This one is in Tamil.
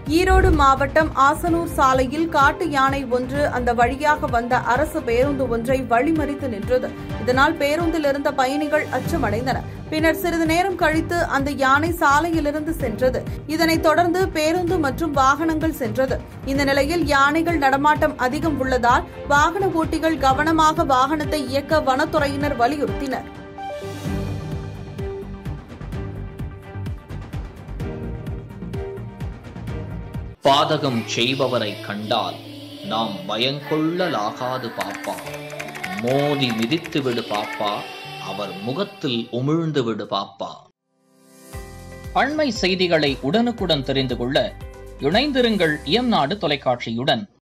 ஈரோடு மாவட்டம் ஆசனூர் சாலையில் காட்டு யானை ஒன்று அந்த வழியாக வந்த அரசு பேருந்து ஒன்றை வழிமறித்து நின்றது இதனால் பேருந்தில் இருந்த பயணிகள் அச்சமடைந்தனர் பின்னர் சிறிது நேரம் கழித்து அந்த யானை சாலையிலிருந்து சென்றது இதனைத் தொடர்ந்து பேருந்து மற்றும் வாகனங்கள் சென்றது இந்த நிலையில் யானைகள் நடமாட்டம் அதிகம் உள்ளதால் வாகன ஓட்டிகள் கவனமாக வாகனத்தை இயக்க வனத்துறையினர் வலியுறுத்தினர் பாதகம் செய்பவரை கண்டால் நாம் பயங்கொள்ளலாகாது பாப்பா மோதி மிதித்து விடு பாப்பா அவர் முகத்தில் உமிழ்ந்து விடு பாப்பா அண்மை செய்திகளை உடனுக்குடன் தெரிந்து கொள்ள இணைந்திருங்கள் இயம்நாடு தொலைக்காட்சியுடன்